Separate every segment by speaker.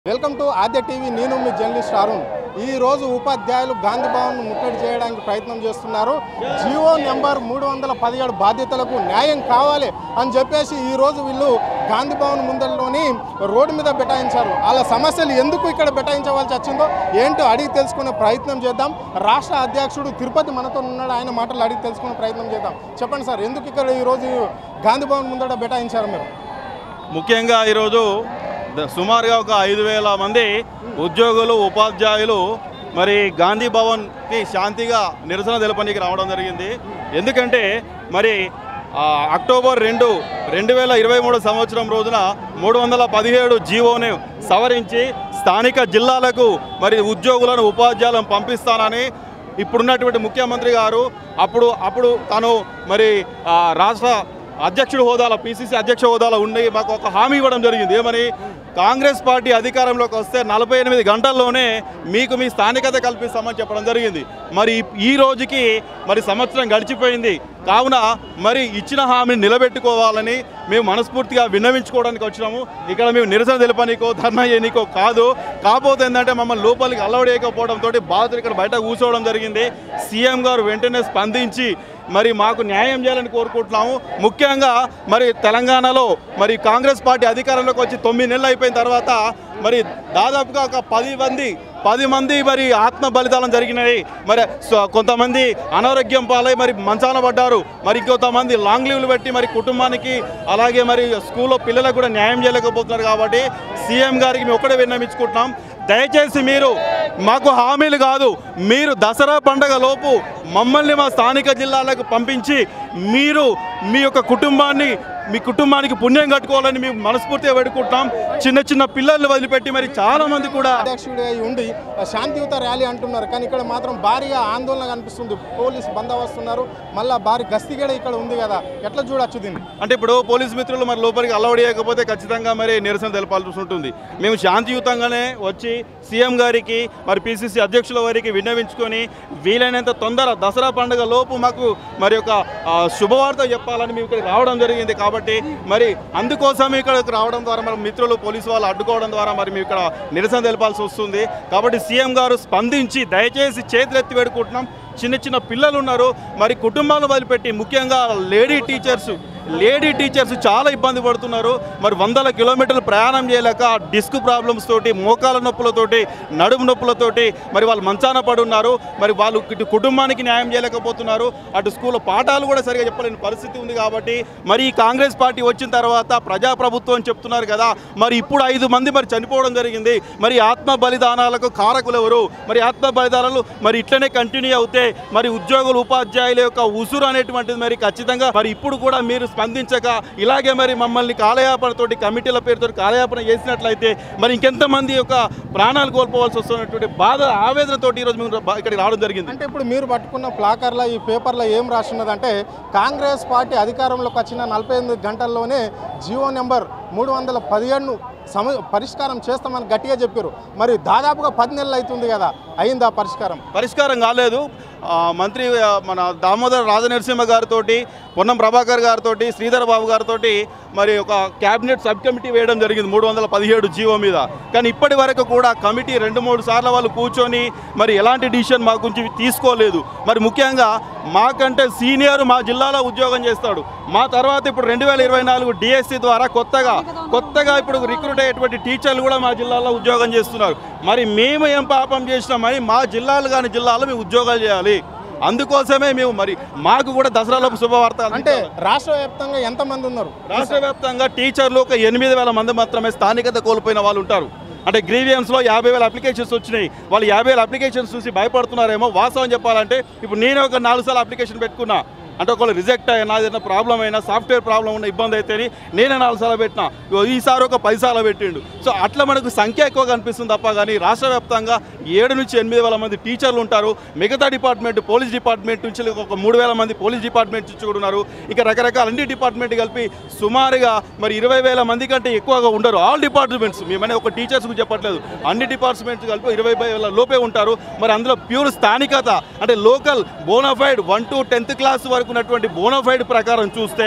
Speaker 1: welcome to Aadya TV నేను మీ journalist Arun ఈ రోజు ఉపాధ్యాయులు గాంధీ భవన్ ముట్టడి చేయడానికి ప్రయత్నం చేస్తున్నారు జియో నెంబర్ మూడు వందల పదిహేడు బాధ్యతలకు న్యాయం కావాలి అని చెప్పేసి ఈ రోజు వీళ్ళు గాంధీ భవన్ ముందరలోని రోడ్డు మీద బెటాయించారు వాళ్ళ సమస్యలు ఎందుకు ఇక్కడ బెటాయించవలసి వచ్చిందో ఏంటో అడిగి తెలుసుకునే ప్రయత్నం చేద్దాం రాష్ట్ర అధ్యక్షుడు తిరుపతి మనతో ఉన్నాడు ఆయన మాటలు అడిగి తెలుసుకునే ప్రయత్నం చేద్దాం చెప్పండి సార్ ఎందుకు ఇక్కడ ఈరోజు గాంధీ భవన్ ముందర బెటాయించారు మీరు
Speaker 2: ముఖ్యంగా ఈరోజు ద- సుమారుగా ఒక ఐదు వేల మంది ఉద్యోగులు ఉపాధ్యాయులు మరి గాంధీ భవన్కి శాంతిగా నిరసన తెలపనికి రావడం జరిగింది ఎందుకంటే మరి ఆ, అక్టోబర్ రెండు రెండు వేల ఇరవై మూడు సంవత్సరం రోజున మూడు వందల పదిహేడు జీవోని సవరించి స్థానిక జిల్లాలకు మరి ఉద్యోగులను ఉపాధ్యాయులను పంపిస్తానని ఇప్పుడున్నటువంటి ముఖ్యమంత్రి గారు అప్పుడు అప్పుడు తను మరి ఆ, రాష్ట్ర అధ్యక్షుడు హోదాలో పిసిసి అధ్యక్ష హోదాలో ఉండి మాకు ఒక హామీ ఇవ్వడం జరిగింది ఏమని కాంగ్రెస్ పార్టీ అధికారంలోకి వస్తే నలభై ఎనిమిది గంటల్లోనే మీకు మీ స్థానికత కల్పిస్తామని చెప్పడం జరిగింది మరి ఈ- ఈ రోజుకి మరి సంవత్సరం గడిచిపోయింది కావున మరి ఇచ్చిన హామీని నిలబెట్టుకోవాలని మేము మనస్ఫూర్తిగా విన్నవించుకోవడానికి వచ్చినాము ఇక్కడ మేము నిరసన తెలపనీకో ధర్నా చేయనీకో కాదు కాకపోతే ఏంటంటే మమ్మల్ని లోపలికి అల్లవడేయకపోవడంతో బాధితులు ఇక్కడ బయట కూర్చోవడం జరిగింది సీఎం గారు వెంటనే స్పందించి మరి మాకు న్యాయం చేయాలని కోరుకుంటున్నాము ముఖ్యంగా మరి తెలంగాణలో మరి కాంగ్రెస్ పార్టీ అధికారంలోకి వచ్చి తొమ్మిది నెలలు అయిపోయిన తర్వాత మరి దాదాపుగా ఒక పది మంది పది మంది మరి ఆత్మ బలిదానం జరిగినాయి మరి స్వ- కొంతమంది అనారోగ్యం పాలై మరి మంచాన పడ్డారు మరి ఇంకొంతమంది లాంగ్ లీవ్లు పెట్టి మరి కుటుంబానికి అలాగే మరి స్కూల్లో పిల్లలకు కూడా న్యాయం చేయలేకపోతున్నారు కాబట్టి సీఎం గారికి మేము ఒక్కడే విన్నమించుకుంటున్నాం దయచేసి మీరు మాకు హామీలు కాదు మీరు దసరా పండగ లోపు మమ్మల్ని మా స్థానిక జిల్లాలకు పంపించి మీరు మీ యొక్క కుటుంబాన్ని మీ కుటుంబానికి పుణ్యం కట్టుకోవాలని మేము మనస్ఫూర్తిగా పెట్టుకుంటున్నాం చిన్న చిన్న పిల్లల్ని వదిలిపెట్టి మరి చాలా మంది కూడా
Speaker 1: అధ్యక్షుడి అయి ఉండి శాంతియుత ర్యాలీ అంటున్నారు కానీ ఇక్కడ మాత్రం భారీగా ఆందోళన కనిపిస్తుంది పోలీస్ బందోబస్తున్నారు మళ్ళా భారీ గస్తీ కూడా ఇక్కడ ఉంది కదా ఎట్లా చూడొచ్చు దీన్ని
Speaker 2: అంటే ఇప్పుడు పోలీస్ మిత్రులు మరి లోపలికి అలవడియకపోతే ఖచ్చితంగా మరి నిరసన తెలపాల్సి ఉంటుంది మేము శాంతియుతంగానే వచ్చి సీఎం గారికి మరి పిసిసి అధ్యక్షుల వారికి విన్నవించుకొని వీలైనంత తొందర దసరా పండుగ లోపు మాకు మరి ఒక ఆ, శుభవార్త చెప్పాలని మేము ఇక్కడికి రావడం జరిగింది కాబట్టి మరి అందుకోసం ఇక్కడికి రావడం ద్వారా మరి మిత్రులు పోలీసు వాళ్ళు అడ్డుకోవడం ద్వారా మరి మేము ఇక్కడ నిరసన తెలపాల్సి వస్తుంది కాబట్టి సీఎం గారు స్పందించి దయచేసి చేతులెత్తి పెడుకుంటున్నాం చిన్న చిన్న పిల్లలు ఉన్నారు మరి కుటుంబాలను వదిలిపెట్టి ముఖ్యంగా లేడీ టీచర్స్ లేడీ టీచర్స్ చాలా ఇబ్బంది పడుతున్నారు మరి వందల కిలోమీటర్లు ప్రయాణం చేయలేక డిస్క్ ప్రాబ్లమ్స్ తోటి మోకాల నొప్పులతోటి నడుము నొప్పులతోటి మరి వాళ్ళు మంచాన పడి ఉన్నారు మరి వాళ్ళు ఇటు కుటుంబానికి న్యాయం చేయలేకపోతున్నారు అటు స్కూల్లో పాఠాలు కూడా సరిగా చెప్పలేని పరిస్థితి ఉంది కాబట్టి మరి ఈ కాంగ్రెస్ పార్టీ వచ్చిన తర్వాత ప్రజాప్రభుత్వం అని చెప్తున్నారు కదా మరి ఇప్పుడు ఐదు మంది మరి చనిపోవడం జరిగింది మరి ఆత్మ బలిదానాలకు కారకులు ఎవరు మరి ఆత్మ బలిదానాలు మరి ఇట్లనే కంటిన్యూ అవుతే మరి ఉద్యోగులు ఉపాధ్యాయుల యొక్క ఉసురు అనేటువంటిది మరి ఖచ్చితంగా మరి ఇప్పుడు కూడా మీరు స్పందించక ఇలాగే మరి మమ్మల్ని కాలయాపనతోటి కమిటీల పేరుతో కాలయాపన చేసినట్లయితే మరి ఇంకెంతమంది యొక్క ప్రాణాలు కోల్పోవాల్సి వస్తున్నటువంటి బాధ ఆవేదనతోటి ఈరోజు మేము రా- ఇక్కడికి రావడం జరిగింది
Speaker 1: అంటే ఇప్పుడు మీరు పట్టుకున్న ప్లాకర్ల ఈ పేపర్లో ఏం రాస్తున్నదంటే కాంగ్రెస్ పార్టీ అధికారంలోకి వచ్చిన నలభై ఎనిమిది గంటల్లోనే జియో నెంబర్ మూడు వందల పదిహేడును సమ పరిష్కారం చేస్తామని గట్టిగా చెప్పారు మరి దాదాపుగా పది నెలలు అవుతుంది కదా అయిందా పరిష్కారం
Speaker 2: పరిష్కారం కాలేదు ఆ, మంత్రి ఆ, మన దామోదర్ రాజనరసింహ గారితో పొన్నం ప్రభాకర్ గారితో శ్రీధర్ బాబు గారితో మరి ఒక క్యాబినెట్ సబ్ కమిటీ వేయడం జరిగింది మూడు వందల పదిహేడు జీవో మీద కానీ ఇప్పటి వరకు కూడా కమిటీ రెండు మూడు సార్లు వాళ్ళు కూర్చొని మరి ఎలాంటి డిసిషన్ మా గురించి తీసుకోలేదు మరి ముఖ్యంగా మాకంటే సీనియర్ మా జిల్లాలో ఉద్యోగం చేస్తాడు మా తర్వాత ఇప్పుడు రెండు వేల ఇరవై నాలుగు డిఎస్సి ద్వారా కొత్తగా కొత్తగా ఇప్పుడు రిక్రూట్ అయ్యేటువంటి టీచర్లు కూడా మా జిల్లాలో ఉద్యోగం చేస్తున్నారు మరి మేము ఏం పాపం చేసినామని మా జిల్లాలు కాని జిల్లాలో మేము ఉద్యోగాలు చేయాలి అందుకోసమే మేము మరి మాకు కూడా దసరాలోపు శుభవార్త
Speaker 1: అంటే రాష్ట్ర వ్యాప్తంగా ఎంతమంది ఉన్నారు
Speaker 2: రాష్ట్ర వ్యాప్తంగా టీచర్లు ఒక ఎనిమిది వేల మంది మాత్రమే స్థానికత కోల్పోయిన వాళ్ళు ఉంటారు అంటే గ్రీవియన్స్లో యాభై వేల అప్లికేషన్స్ వచ్చినాయి వాళ్ళు యాభై వేల అప్లికేషన్స్ చూసి భయపడుతున్నారేమో వాస్తవం చెప్పాలంటే ఇప్పుడు నేనే ఒక నాలుగు సార్లు అప్లికేషన్ పెట్టుకున్నా అంటే ఒకళ్ళు రిజెక్ట్ అయినా ఏదైనా ప్రాబ్లం అయినా సాఫ్ట్వేర్ ప్రాబ్లం ఉన్న ఇబ్బంది అయితే నేనే నాలుగు సార్లు పెట్టినా ఇగో ఈసారి ఒక పది సార్లు పెట్టిండు సో అట్లా మనకు సంఖ్య ఎక్కువ కనిపిస్తుంది తప్ప కానీ రాష్ట్ర వ్యాప్తంగా ఏడు నుంచి ఎనిమిది వేల మంది టీచర్లు ఉంటారు మిగతా డిపార్ట్మెంట్ పోలీస్ డిపార్ట్మెంట్ నుంచి ఒక మూడు వేల మంది పోలీస్ డిపార్ట్మెంట్ నుంచి కూడా ఉన్నారు ఇక రకరకాల అన్ని డిపార్ట్మెంట్ కలిపి సుమారుగా మరి ఇరవై వేల మంది కంటే ఎక్కువగా ఉండరు ఆల్ డిపార్ట్మెంట్స్ మేమనే ఒక టీచర్స్ గురించి చెప్పట్లేదు అన్ని డిపార్ట్మెంట్స్ కలిపి ఇరవై వేల లోపే ఉంటారు మరి అందులో ప్యూర్ స్థానికత అంటే local bona fide one to tenth class వరకు ఉన్నటువంటి బోనఫైడ్ ప్రకారం చూస్తే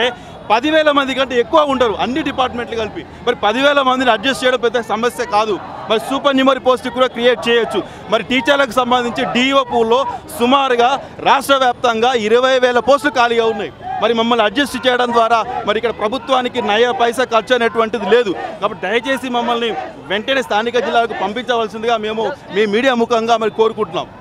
Speaker 2: పదివేల మంది కంటే ఎక్కువ ఉంటారు అన్ని డిపార్ట్మెంట్లు కలిపి మరి పదివేల మందిని అడ్జస్ట్ చేయడం పెద్ద సమస్య కాదు మరి సూపర్ న్యూమరీ పోస్ట్ కూడా క్రియేట్ చేయొచ్చు మరి టీచర్లకు సంబంధించి డిఓ పూల్లో సుమారుగా రాష్ట్ర వ్యాప్తంగా ఇరవై వేల పోస్టులు ఖాళీగా ఉన్నాయి మరి మమ్మల్ని అడ్జస్ట్ చేయడం ద్వారా మరి ఇక్కడ ప్రభుత్వానికి నయ పైసా ఖర్చు అనేటువంటిది లేదు కాబట్టి దయచేసి మమ్మల్ని వెంటనే స్థానిక జిల్లాలకు పంపించవలసిందిగా మేము మీ మీడియా ముఖంగా మరి కోరుకుంటున్నాం